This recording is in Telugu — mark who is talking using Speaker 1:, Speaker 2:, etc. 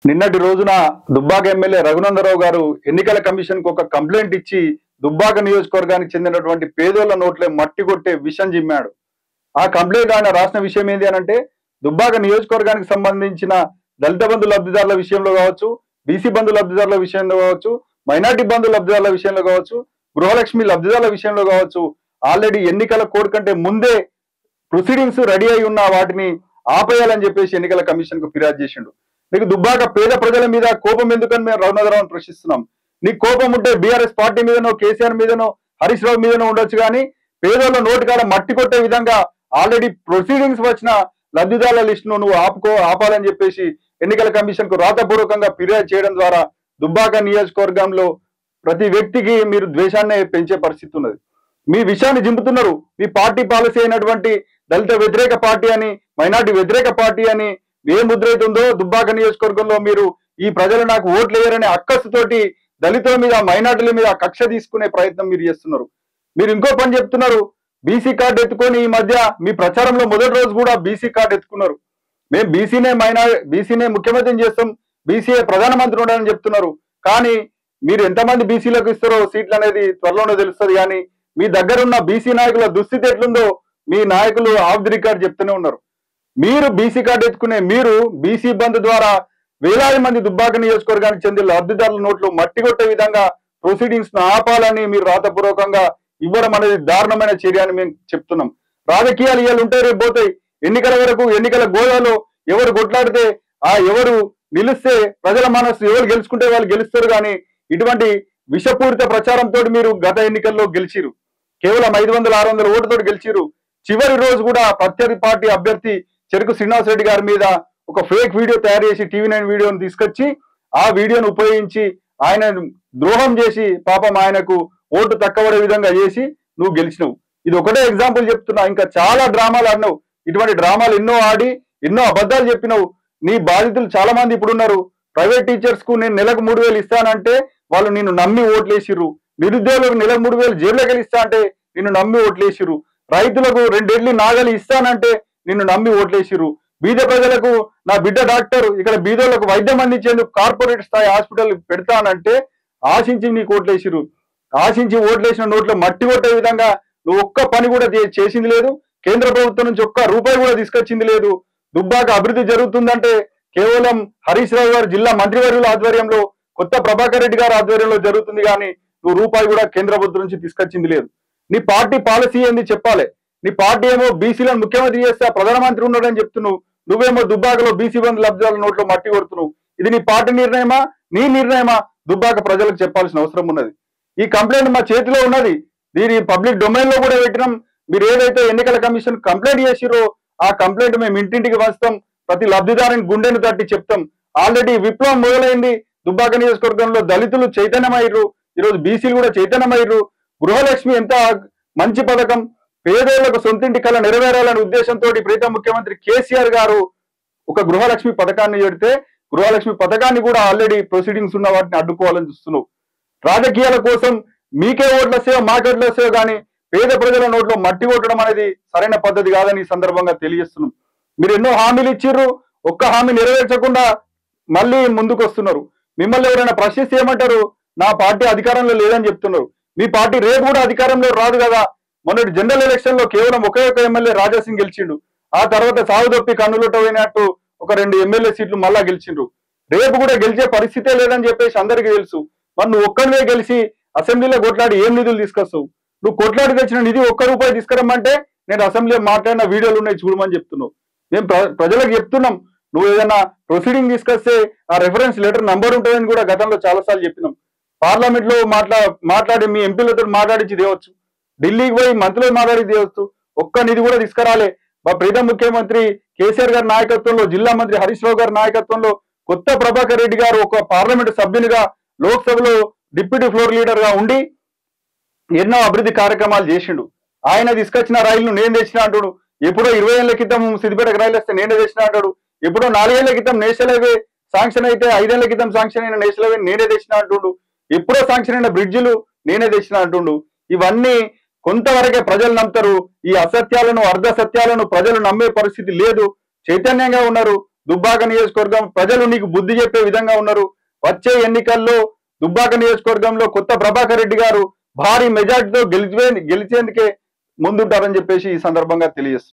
Speaker 1: నిన్నటి రోజున దుబ్బాక ఎమ్మెల్యే రఘునందరావు గారు ఎన్నికల కమిషన్ కు ఒక కంప్లైంట్ ఇచ్చి దుబ్బాక నియోజకవర్గానికి చెందినటువంటి పేదోళ్ల నోట్లే మట్టి కొట్టే విషయం జిమ్మాడు ఆ కంప్లైంట్ ఆయన రాసిన విషయం ఏంటి అని అంటే దుబ్బాక నియోజకవర్గానికి సంబంధించిన దళిత బంధు లబ్ధిదారుల విషయంలో కావచ్చు బీసీ బంధు లబ్ధిదారుల విషయంలో కావచ్చు మైనార్టీ బంధు లబ్ధిదారుల విషయంలో కావచ్చు గృహలక్ష్మి లబ్ధిదారుల విషయంలో కావచ్చు ఆల్రెడీ ఎన్నికల కోడ్ కంటే ముందే ప్రొసీడింగ్స్ రెడీ అయి ఉన్న వాటిని ఆపేయాలని చెప్పేసి ఎన్నికల కమిషన్ కు ఫిర్యాదు చేసిండు నీకు దుబ్బాక పేద ప్రజల మీద కోపం ఎందుకని మేము రఘునాథరావుని ప్రశ్నిస్తున్నాం నీ కోపం ఉంటే బీఆర్ఎస్ పార్టీ మీదనో కేసీఆర్ మీదనో హరీష్ రావు మీదనో ఉండొచ్చు కానీ పేదోళ్ళ నోటి కాడ మట్టి కొట్టే విధంగా ఆల్రెడీ ప్రొసీడింగ్స్ వచ్చిన లబ్ధిదారుల లిస్ట్ ను నువ్వు ఆపుకో ఆపాలని చెప్పేసి ఎన్నికల కమిషన్ కు రాతపూర్వకంగా ఫిర్యాదు చేయడం ద్వారా దుబ్బాక నియోజకవర్గంలో ప్రతి వ్యక్తికి మీరు ద్వేషాన్ని పెంచే పరిస్థితి ఉన్నది మీ విషయాన్ని జింపుతున్నారు మీ పార్టీ పాలసీ అయినటువంటి దళిత వ్యతిరేక పార్టీ అని మైనార్టీ వ్యతిరేక పార్టీ అని ఏ ముద్ర అయితే ఉందో దుబ్బాక నియోజకవర్గంలో మీరు ఈ ప్రజలు నాకు ఓట్లు వేయరనే అక్కసుతోటి దళితుల మీద మైనార్టీల మీద కక్ష తీసుకునే ప్రయత్నం మీరు చేస్తున్నారు మీరు ఇంకో పని చెప్తున్నారు బీసీ కార్డు ఎత్తుకొని ఈ మధ్య మీ ప్రచారంలో మొదటి రోజు కూడా బీసీ కార్డు ఎత్తుకున్నారు మేము బీసీనే మైనా బీసీనే ముఖ్యమంత్రిని చేస్తాం బీసీఏ ప్రధానమంత్రి ఉండాలని చెప్తున్నారు కానీ మీరు ఎంతమంది బీసీలకు ఇస్తారో సీట్లు అనేది త్వరలోనే తెలుస్తుంది కానీ మీ దగ్గర ఉన్న బీసీ నాయకుల దుస్థితి ఎట్లుందో మీ నాయకులు ఆఫ్ ది రికార్డ్ చెప్తూనే ఉన్నారు మీరు బీసీ కార్డు ఎత్తుకునే మీరు బీసీ బంద్ ద్వారా వేలాది మంది దుబ్బాక నియోజకవర్గానికి చెందిన లబ్ధిదారుల నోట్లు మట్టి కొట్టే విధంగా ప్రొసీడింగ్స్ ను ఆపాలని మీరు రాతపూర్వకంగా ఇవ్వడం అనేది దారుణమైన చర్య అని మేము చెప్తున్నాం రాజకీయాలు ఇవాళ ఉంటే రేపు పోతాయి ఎన్నికల వరకు ఎన్నికల గోదాలో ఎవరు కొట్లాడితే ఆ ఎవరు నిలిస్తే ప్రజల మనస్సు ఎవరు గెలుచుకుంటే వాళ్ళు గెలుస్తారు కానీ ఇటువంటి విషపూరిత ప్రచారంతో మీరు గత ఎన్నికల్లో గెలిచిరు కేవలం ఐదు వందల ఆరు వందల ఓటుతో గెలిచిరు చివరి రోజు కూడా ప్రత్యర్థి పార్టీ అభ్యర్థి చెరుకు శ్రీనివాస్ రెడ్డి గారి మీద ఒక ఫేక్ వీడియో తయారు చేసి టీవీ నైన్ వీడియోని తీసుకొచ్చి ఆ వీడియోను ఉపయోగించి ఆయన ద్రోహం చేసి పాపం ఆయనకు ఓటు తక్కువడే విధంగా చేసి నువ్వు గెలిచినవు ఇది ఒకటే ఎగ్జాంపుల్ చెప్తున్నా ఇంకా చాలా డ్రామాలు ఆడినావు ఇటువంటి డ్రామాలు ఎన్నో ఆడి ఎన్నో అబద్ధాలు చెప్పినావు నీ బాధితులు చాలా మంది ఇప్పుడు ఉన్నారు ప్రైవేట్ టీచర్స్ కు నేను నెలకు మూడు వేలు ఇస్తానంటే వాళ్ళు నిన్ను నమ్మి ఓట్లేసిర్రు నిరుద్యోగులకు నెలకు మూడు వేలు జైల్లోకి వెళ్ళి ఇస్తా అంటే నిన్ను నమ్మి ఓట్లేసిర్రు రైతులకు రెండేళ్లు నాగలి ఇస్తానంటే నిన్ను నమ్మి ఓట్లేసిర్రు బీద ప్రజలకు నా బిడ్డ డాక్టర్ ఇక్కడ బీదోళ్లకు వైద్యం అందించేందుకు కార్పొరేట్ స్థాయి హాస్పిటల్ పెడతానంటే ఆశించి నీకు ఓట్లేసిర్రు ఆశించి ఓట్లేసిన నోట్లో మట్టి కొట్టే విధంగా నువ్వు ఒక్క పని కూడా చే- చేసింది లేదు కేంద్ర ప్రభుత్వం నుంచి ఒక్క రూపాయి కూడా తీసుకొచ్చింది లేదు దుబ్బాక అభివృద్ధి జరుగుతుందంటే కేవలం హరీష్ రావు గారు జిల్లా మంత్రివర్యుల ఆధ్వర్యంలో కొత్త ప్రభాకర్ రెడ్డి గారి ఆధ్వర్యంలో జరుగుతుంది కానీ నువ్వు రూపాయి కూడా కేంద్ర ప్రభుత్వం నుంచి తీసుకొచ్చింది లేదు నీ పార్టీ పాలసీ ఏంది చెప్పాలి నీ పార్టీ ఏమో బీసీలను ముఖ్యమంత్రి చేస్తే ప్రధానమంత్రి ఉన్నాడని చెప్తున్నావు నువ్వేమో దుబ్బాకలో బీసీ బంధు లబ్ధిదారుల నోట్లో మట్టి కొడుతున్నావు ఇది నీ పార్టీ నిర్ణయమా నీ నిర్ణయమా దుబ్బాక ప్రజలకు చెప్పాల్సిన అవసరం ఉన్నది ఈ కంప్లైంట్ మా చేతిలో ఉన్నది దీని పబ్లిక్ డొమైన్ లో కూడా పెట్టినాం మీరు ఏదైతే ఎన్నికల కమిషన్ కంప్లైంట్ చేసిరో ఆ కంప్లైంట్ మేము ఇంటింటికి పంచుతాం ప్రతి లబ్ధిదారుని గుండెను తట్టి చెప్తాం ఆల్రెడీ విప్లవం మొదలైంది దుబ్బాక నియోజకవర్గంలో దళితులు చైతన్యమయ్యారు ఈరోజు బీసీలు కూడా చైతన్యమయ్యారు గృహలక్ష్మి ఎంత మంచి పథకం పేదోళ్లకు సొంతింటి కళ నెరవేరాలనే ఉద్దేశంతో ప్రీతం ముఖ్యమంత్రి కేసీఆర్ గారు ఒక గృహలక్ష్మి పథకాన్ని పెడితే గృహలక్ష్మి పథకాన్ని కూడా ఆల్రెడీ ప్రొసీడింగ్స్ ఉన్న వాటిని అడ్డుకోవాలని చూస్తున్నావు రాజకీయాల కోసం మీకే ఓట్లు వస్తాయో మాకే ఓట్లు వస్తాయో కానీ పేద ప్రజల నోట్లో మట్టి కొట్టడం అనేది సరైన పద్ధతి కాదని ఈ సందర్భంగా తెలియజేస్తున్నాం మీరు ఎన్నో హామీలు ఇచ్చిర్రు ఒక్క హామీ నెరవేర్చకుండా మళ్ళీ ముందుకు వస్తున్నారు మిమ్మల్ని ఎవరైనా ప్రశ్నిస్తే ఏమంటారు నా పార్టీ అధికారంలో లేదని చెప్తున్నారు మీ పార్టీ రేపు కూడా అధికారంలో రాదు కదా మొన్నటి జనరల్ ఎలక్షన్ లో కేవలం ఒకే ఒక ఎమ్మెల్యే రాజాసింగ్ గెలిచిండు ఆ తర్వాత సాగుదొప్పి కన్నులొట్ట పోయినట్టు ఒక రెండు ఎమ్మెల్యే సీట్లు మళ్ళా గెలిచిండ్రు రేపు కూడా గెలిచే పరిస్థితే లేదని చెప్పేసి అందరికీ తెలుసు మరి నువ్వు ఒక్కడివే గెలిచి అసెంబ్లీలో కొట్లాడి ఏం నిధులు తీసుకొస్తావు నువ్వు కొట్లాడి తెచ్చిన నిధి ఒక్క రూపాయి తీసుకురమ్మంటే నేను అసెంబ్లీలో మాట్లాడిన వీడియోలు ఉన్నాయి చూడమని చెప్తున్నావు మేము ప్ర- ప్రజలకు చెప్తున్నాం నువ్వు ఏదైనా ప్రొసీడింగ్ తీసుకొస్తే ఆ రెఫరెన్స్ లెటర్ నంబర్ ఉంటుందని కూడా గతంలో చాలాసార్లు చెప్పినాం పార్లమెంట్ లో మాట్లా మాట్లాడి మీ ఎంపీలతో మాట్లాడించి తేవచ్చు ఢిల్లీకి పోయి మంత్రులు మాట్లాడి తేవచ్చు ఒక్క నిధి కూడా తీసుకురాలే మా ప్రీతం ముఖ్యమంత్రి కేసీఆర్ గారి నాయకత్వంలో జిల్లా మంత్రి హరీష్ రావు గారి నాయకత్వంలో కొత్త ప్రభాకర్ రెడ్డి గారు ఒక పార్లమెంట్ సభ్యునిగా లోక్సభలో డిప్యూటీ ఫ్లోర్ లీడర్ గా ఉండి ఎన్నో అభివృద్ధి కార్యక్రమాలు చేసిండు ఆయన తీసుకొచ్చిన రైలును నేను తెచ్చిన అంటాడు ఎప్పుడో ఇరవై ఏళ్ల క్రితం సిద్దిపేటకు రైలు వస్తే నేనే తెచ్చిన అంటాడు ఎప్పుడో నాలుగేళ్ల క్రితం నేషనల్ హైవే శాంక్షన్ అయితే ఐదేళ్ల క్రితం శాంక్షన్ అయిన నేషనల్ హైవే నేనే తెచ్చిన అంటుండు ఎప్పుడో శాంక్షన్ అయిన బ్రిడ్జిలు నేనే తెచ్చిన అంటుండు ఇవన్నీ కొంతవరకే ప్రజలు నమ్ముతారు ఈ అసత్యాలను అర్ధ సత్యాలను ప్రజలు నమ్మే పరిస్థితి లేదు చైతన్యంగా ఉన్నారు దుబ్బాక నియోజకవర్గం ప్రజలు నీకు బుద్ధి చెప్పే విధంగా ఉన్నారు వచ్చే ఎన్నికల్లో దుబ్బాక నియోజకవర్గంలో కొత్త ప్రభాకర్ రెడ్డి గారు భారీ మెజార్టీతో గెలిచే గెలిచేందుకే ముందుంటారని చెప్పేసి ఈ సందర్భంగా తెలియజేస్తారు